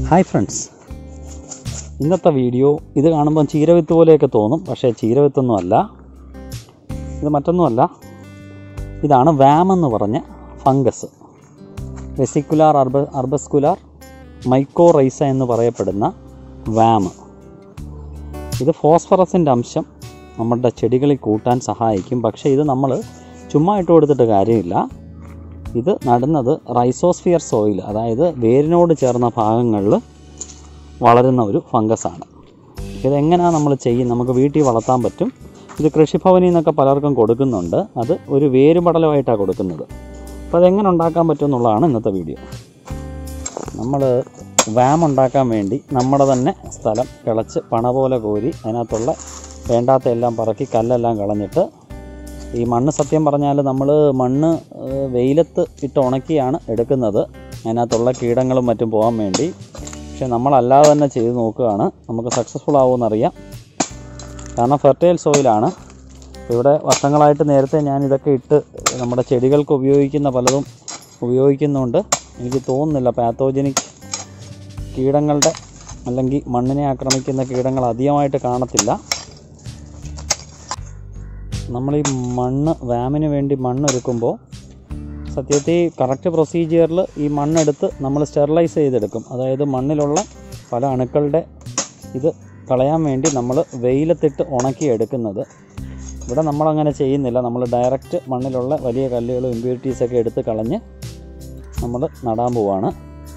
hi friends ഇന്നത്തെ video ഇത് കാണുമ്പം ചീരവിത്ത് പോലെയൊക്കെ തോന്നും പക്ഷേ ചീരവിത്തൊന്നും അല്ല ഇത് മറ്റൊന്നുമല്ല ഇതാണ് വാം എന്ന് പറഞ്ഞ ഫംഗസ് വെസിക്കുലാർ അർബ അർബസ്കുലാർ മൈക്കോറൈസ എന്ന് പറയപ്പെടുന്ന വാം ഇത് ഫോസ്ഫറസിൻ്റെ അംശം നമ്മുടെ ചെടികളിൽ കൂട്ടാൻ സഹായിക്കും പക്ഷേ ഇത് നമ്മൾ ചുമ്മാ ഇട്ട് കൊടുത്തിട്ട് കാര്യമില്ല ഇത് നടുന്നത് റൈസോസ്ഫിയർ സോയിൽ അതായത് വേരിനോട് ചേർന്ന ഭാഗങ്ങളിൽ വളരുന്ന ഒരു ഫംഗസാണ് ഇതെങ്ങനെയാണ് നമ്മൾ ചെയ്യും നമുക്ക് വീട്ടിൽ വളർത്താൻ പറ്റും ഇത് കൃഷിഭവനിൽ നിന്നൊക്കെ പലർക്കും കൊടുക്കുന്നുണ്ട് അത് ഒരു വേരുപടലമായിട്ടാണ് കൊടുക്കുന്നത് അപ്പോൾ അതെങ്ങനെ ഉണ്ടാക്കാൻ പറ്റും എന്നുള്ളതാണ് ഇന്നത്തെ വീഡിയോ നമ്മൾ വാം ഉണ്ടാക്കാൻ വേണ്ടി നമ്മുടെ തന്നെ സ്ഥലം കിളച്ച് പണ പോലെ കോരി അതിനകത്തുള്ള വേണ്ടാത്ത എല്ലാം പറക്കി കല്ലെല്ലാം കളഞ്ഞിട്ട് ഈ മണ്ണ് സത്യം പറഞ്ഞാൽ നമ്മൾ മണ്ണ് ഏഹ്, വെയിലത്ത് ഇട്ട് ഉണക്കിയാണ് എടുക്കുന്നത് അതിനകത്തുള്ള കീടങ്ങളും മറ്റും പോകാൻ വേണ്ടി പക്ഷെ നമ്മളല്ലാതെ തന്നെ ചെയ്ത് നോക്കുകയാണ് നമുക്ക് സക്സസ്ഫുൾ ആവുമെന്നറിയാം കാരണം ഫെർട്ടൈൽ സോയിലാണ് ഇവിടെ വർഷങ്ങളായിട്ട് നേരത്തെ ഞാൻ ഇതൊക്കെ ഇട്ട് നമ്മുടെ ചെടികൾക്ക് ഉപയോഗിക്കുന്ന പലതും ഉപയോഗിക്കുന്നുണ്ട് എനിക്ക് തോന്നുന്നില്ല പാത്തോജനിക് കീടങ്ങളുടെ അല്ലെങ്കിൽ മണ്ണിനെ ആക്രമിക്കുന്ന കീടങ്ങൾ അധികമായിട്ട് കാണത്തില്ല നമ്മൾ ഈ മണ്ണ് വാമിന് വേണ്ടി മണ്ണൊരുക്കുമ്പോൾ സത്യത്തിൽ കറക്റ്റ് പ്രൊസീജിയറിൽ ഈ മണ്ണെടുത്ത് നമ്മൾ സ്റ്റെറിലൈസ് ചെയ്തെടുക്കും അതായത് മണ്ണിലുള്ള പല അണുക്കളുടെ ഇത് കളയാൻ വേണ്ടി നമ്മൾ വെയിലത്തിട്ട് ഉണക്കി എടുക്കുന്നത് ഇവിടെ നമ്മളങ്ങനെ ചെയ്യുന്നില്ല നമ്മൾ ഡയറക്റ്റ് മണ്ണിലുള്ള വലിയ കല്ലുകളും ഇമ്പ്യൂരിറ്റീസൊക്കെ എടുത്ത് കളഞ്ഞ് നമ്മൾ നടാൻ പോവാണ്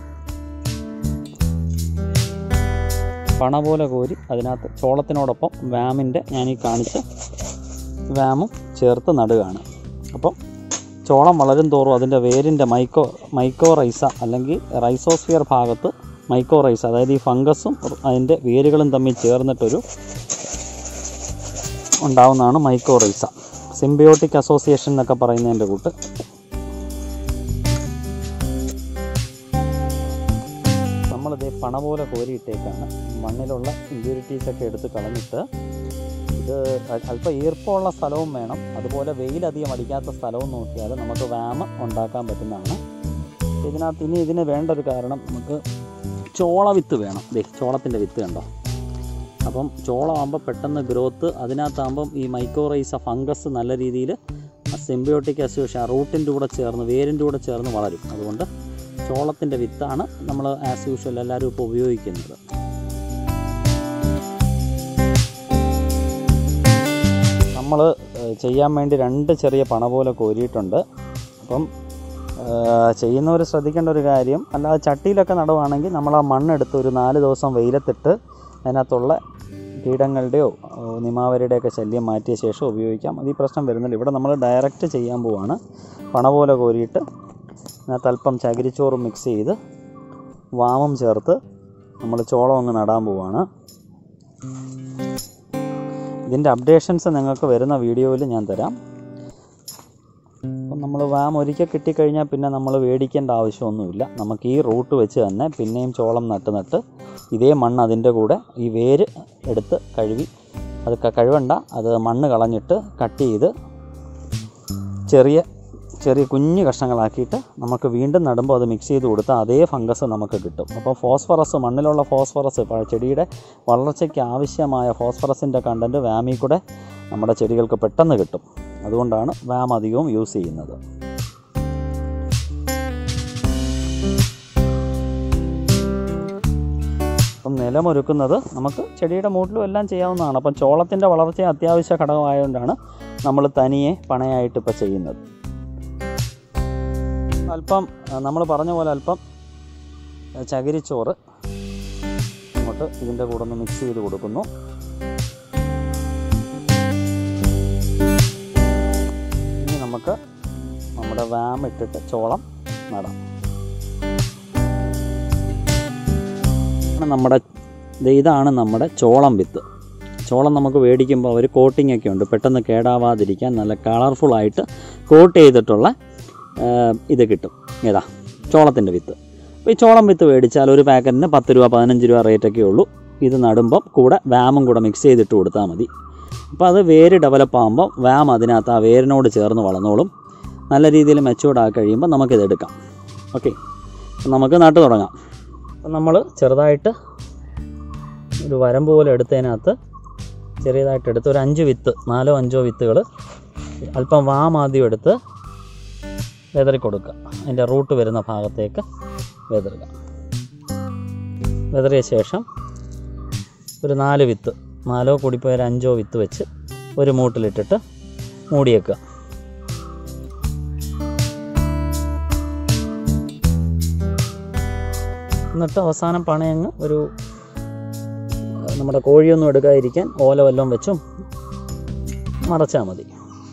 പണ പോലെ കോരി അതിനകത്ത് ചോളത്തിനോടൊപ്പം വാമിൻ്റെ ഞാൻ ഈ കാണിച്ച വാമും ചേർത്ത് നടുകയാണ് അപ്പം ചോളം വളരും തോറും അതിൻ്റെ വേരിൻ്റെ മൈക്കോ മൈക്കോ റൈസ അല്ലെങ്കിൽ റൈസോസ്ഫിയർ ഭാഗത്ത് മൈക്കോ റൈസ അതായത് ഈ ഫംഗസും അതിൻ്റെ വേരുകളും തമ്മിൽ ചേർന്നിട്ടൊരു ഉണ്ടാവുന്നതാണ് മൈക്കോ റൈസ സിംബയോട്ടിക് അസോസിയേഷൻ എന്നൊക്കെ പറയുന്നതിൻ്റെ കൂട്ട് നമ്മളിത് പണ പോലെ കോരിയിട്ടേക്കാണ് മണ്ണിലുള്ള ഇമ്പ്യൂരിറ്റീസ് ഒക്കെ എടുത്ത് കളഞ്ഞിട്ട് ഇത് അ- അല്പം ഈർപ്പമുള്ള സ്ഥലവും വേണം അതുപോലെ വെയിലധികം അടിക്കാത്ത സ്ഥലവും നോക്കിയാൽ നമുക്ക് വാമ ഉണ്ടാക്കാൻ പറ്റുന്നതാണ് ഇതിനകത്ത് ഇനി ഇതിന് വേണ്ട ഒരു കാരണം നമുക്ക് ചോള വിത്ത് വേണം ദേ ചോളത്തിൻ്റെ വിത്ത് കണ്ടോ അപ്പം ചോളമാകുമ്പോൾ പെട്ടെന്ന് ഗ്രോത്ത് അതിനകത്താകുമ്പം ഈ മൈക്രോറൈസ ഫംഗസ് നല്ല രീതിയിൽ സിംബയോട്ടിക് അസോഷ്യ റൂട്ടിൻ്റെ കൂടെ ചേർന്ന് വേരിൻ്റെ കൂടെ ചേർന്ന് വളരും അതുകൊണ്ട് ചോളത്തിൻ്റെ വിത്താണ് നമ്മൾ ആസ് യൂഷ്വൽ എല്ലാവരും ഇപ്പോൾ ഉപയോഗിക്കുന്നത് നമ്മൾ ചെയ്യാൻ വേണ്ടി രണ്ട് ചെറിയ പണ പോലെ കോരിയിട്ടുണ്ട് അപ്പം ചെയ്യുന്നവർ ശ്രദ്ധിക്കേണ്ട ഒരു കാര്യം അല്ലാതെ ചട്ടിയിലൊക്കെ നടുവാണെങ്കിൽ നമ്മൾ ആ മണ്ണെടുത്ത് ഒരു നാല് ദിവസം വെയിലത്തിട്ട് അതിനകത്തുള്ള കീടങ്ങളുടെയോ ഏഹ്, നിമാവരുടെയൊക്കെ ശല്യം മാറ്റിയ ശേഷം ഉപയോഗിക്കാം അത് ഈ പ്രശ്നം വരുന്നില്ല ഇവിടെ നമ്മൾ ഡയറക്റ്റ് ചെയ്യാൻ പോവാണ് പണ പോലെ കോരിയിട്ട് അതിനകത്ത് അല്പം ചകിരിച്ചോറും മിക്സ് ചെയ്ത് വാമും ചേർത്ത് നമ്മൾ ചോളം അങ്ങ് നടാൻ പോവാണ് ഇതിൻ്റെ അപ്ഡേഷൻസ് നിങ്ങൾക്ക് വരുന്ന വീഡിയോയിൽ ഞാൻ തരാം അപ്പം നമ്മൾ വാം ഒരിക്കൽ കിട്ടിക്കഴിഞ്ഞാൽ പിന്നെ നമ്മൾ മേടിക്കേണ്ട ആവശ്യമൊന്നുമില്ല നമുക്ക് ഈ റൂട്ട് വെച്ച് തന്നെ പിന്നെയും ചോളം നട്ട് നട്ട് ഇതേ മണ്ണ് അതിൻ്റെ കൂടെ ഈ വേര് എടുത്ത് കഴുകി അത് ക- കഴുകണ്ട അത് മണ്ണ് കളഞ്ഞിട്ട് കട്ട് ചെയ്ത് ചെറിയ ചെറിയ കുഞ്ഞു കഷ്ണങ്ങളാക്കിയിട്ട് നമുക്ക് വീണ്ടും നടുമ്പോൾ അത് മിക്സ് ചെയ്ത് കൊടുത്താൽ അതേ ഫംഗസ് നമുക്ക് കിട്ടും അപ്പോൾ ഫോസ്ഫറസ് മണ്ണിലുള്ള ഫോസ്ഫറസ് പ- ചെടിയുടെ വളർച്ചയ്ക്ക് ആവശ്യമായ ഫോസ്ഫറസിൻ്റെ കണ്ടൻറ്റ് വാമിൽ കൂടെ നമ്മുടെ ചെടികൾക്ക് പെട്ടെന്ന് കിട്ടും അതുകൊണ്ടാണ് വാം അധികവും യൂസ് ചെയ്യുന്നത് അപ്പം നിലമൊരുക്കുന്നത് നമുക്ക് ചെടിയുടെ മൂട്ടിലും എല്ലാം ചെയ്യാവുന്നതാണ് അപ്പം ചോളത്തിൻ്റെ വളർച്ച അത്യാവശ്യ ഘടകമായതുകൊണ്ടാണ് നമ്മൾ തനിയെ പണയായിട്ട് ഇപ്പോൾ ചെയ്യുന്നത് അല്പം നമ്മൾ പറഞ്ഞ പോലെ അല്പം ആ, ചകിരിച്ചോറ് അങ്ങോട്ട് ഇതിൻ്റെ കൂടെ ഒന്ന് മിക്സ് ചെയ്ത് കൊടുക്കുന്നു ഇനി നമുക്ക് നമ്മുടെ വാം ഇട്ടിട്ട് ചോളം നടാം ആണ് നമ്മുടെ ദേ ഇതാണ് നമ്മുടെ ചോളം വിത്ത് ചോളം നമുക്ക് മേടിക്കുമ്പോൾ അവർ കോട്ടിംഗ് ഒക്കെ ഉണ്ട് പെട്ടെന്ന് കേടാവാതിരിക്കാൻ നല്ല കളർഫുള്ളായിട്ട് കോട്ട് ചെയ്തിട്ടുള്ള ആ, ഇത് കിട്ടും ഏതാ ചോളത്തിൻ്റെ വിത്ത് അപ്പോൾ ഈ ചോളം വിത്ത് മേടിച്ചാൽ ഒരു പാക്കറ്റിന് പത്ത് രൂപ പതിനഞ്ച് രൂപ റേറ്റൊക്കെ ഉള്ളൂ ഇത് നടുമ്പം കൂടെ വാമും കൂടെ മിക്സ് ചെയ്തിട്ട് കൊടുത്താൽ മതി അപ്പോൾ അത് വേര് ഡെവലപ്പ് ആകുമ്പോൾ വാം അതിനകത്ത് ആ വേരിനോട് ചേർന്ന് വളർന്നോളും നല്ല രീതിയിൽ മെച്ചൂർഡ് ആക്കി കഴിയുമ്പോൾ നമുക്കിത് എടുക്കാം ഓക്കെ നമുക്ക് നട്ടു തുടങ്ങാം നമ്മൾ ചെറുതായിട്ട് ഒരു വരമ്പ് പോലെ എടുത്തതിനകത്ത് ചെറിയതായിട്ട് എടുത്ത് ഒരു അഞ്ച് വിത്ത് നാലോ അഞ്ചോ വിത്തുകൾ അല്പം വാം ആദ്യം എടുത്ത് വെതറി കൊടുക്കുക അതിൻ്റെ റൂട്ട് വരുന്ന ഭാഗത്തേക്ക് വെതറുക വെതറിയ ശേഷം ഒരു നാല് വിത്ത് നാലോ കൂടിപ്പോയ ഒരു അഞ്ചോ വിത്ത് വെച്ച് ഒരു മൂട്ടിലിട്ടിട്ട് മൂടിയേക്കുക എന്നിട്ട് അവസാനം പണയങ്ങ് ഒരു ഏഹ്, നമ്മുടെ കോഴിയൊന്നും എടുക്കാതിരിക്കാൻ ഓല വല്ലതും വെച്ചും മറച്ചാൽ മതി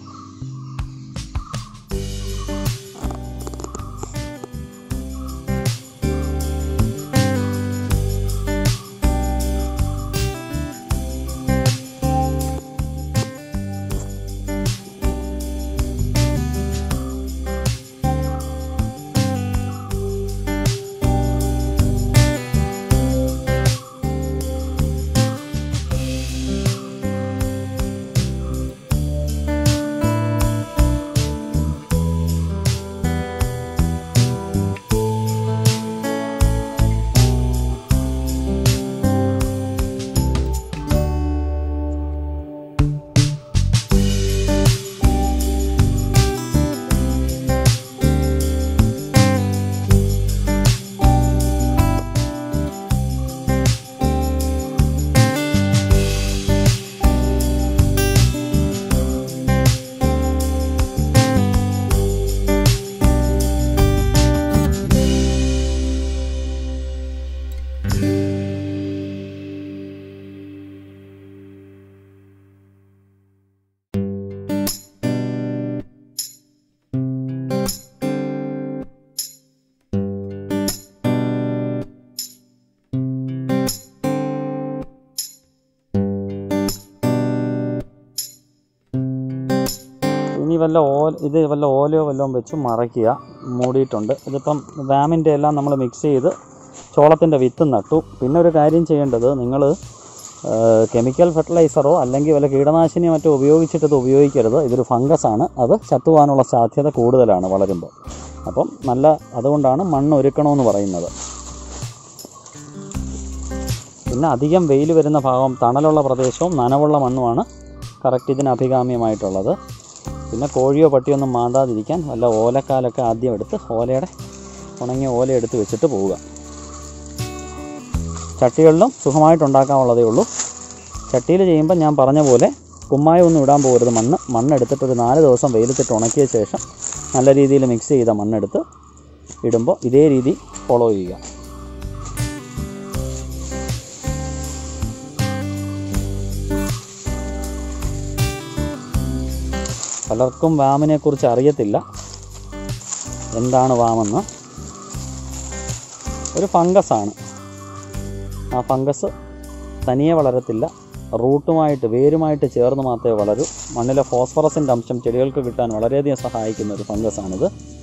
ഇനി വല്ല ഓല ഇത് വല്ല ഓലയോ വല്ലതും വെച്ച് മറയ്ക്കുക മൂടിയിട്ടുണ്ട് ഇതിപ്പം വാമിൻ്റെ എല്ലാം നമ്മൾ മിക്സ് ചെയ്ത് ചോളത്തിൻ്റെ വിത്ത് നട്ടു പിന്നെ ഒരു കാര്യം ചെയ്യേണ്ടത് നിങ്ങൾ കെമിക്കൽ ഫെർട്ടിലൈസറോ അല്ലെങ്കിൽ വല്ല കീടനാശിനിയോ മറ്റോ ഉപയോഗിച്ചിട്ട് ഇത് ഉപയോഗിക്കരുത് ഇതൊരു ഫംഗസാണ് അത് ചത്തുപോകാനുള്ള സാധ്യത കൂടുതലാണ് വളരുമ്പോൾ അപ്പം നല്ല അതുകൊണ്ടാണ് മണ്ണ് ഒരുക്കണമെന്ന് പറയുന്നത് പിന്നെ അധികം വെയിൽ വരുന്ന ഭാഗം തണലുള്ള പ്രദേശവും നനവുള്ള മണ്ണുമാണ് കറക്റ്റ് ഇതിന് അഭികാമ്യമായിട്ടുള്ളത് പിന്നെ കോഴിയോ പട്ടിയോ ഒന്നും മാന്താതിരിക്കാൻ വല്ല ഓലക്കാലൊക്കെ ആദ്യം എടുത്ത് ഓലയുടെ ഉണങ്ങിയ ഓല എടുത്ത് വെച്ചിട്ട് പോവുക ചട്ടികളിലും സുഖമായിട്ടുണ്ടാക്കാനുള്ളതേ ഉള്ളൂ ചട്ടിയിൽ ചെയ്യുമ്പോൾ ഞാൻ പറഞ്ഞ പോലെ കുമ്മായം ഒന്നും ഇടാൻ പോകരുത് മണ്ണ് മണ്ണെടുത്തിട്ട് ഒരു നാല് ദിവസം വെയിലത്തിട്ട് ഉണക്കിയ ശേഷം നല്ല രീതിയിൽ മിക്സ് ചെയ്ത മണ്ണെടുത്ത് ഇടുമ്പോൾ ഇതേ രീതി ഫോളോ ചെയ്യുക പലർക്കും വാമിനെ കുറിച്ച് അറിയത്തില്ല എന്താണ് വാമെന്ന് ഒരു ഫംഗസാണ് ആ ഫംഗസ് തനിയെ വളരത്തില്ല റൂട്ടുമായിട്ട് വേരുമായിട്ട് ചേർന്ന് മാത്രമേ വളരൂ മണ്ണിലെ ഫോസ്ഫറസിൻ്റെ അംശം ചെടികൾക്ക് കിട്ടാൻ വളരെയധികം സഹായിക്കുന്ന ഒരു ഫംഗസാണിത്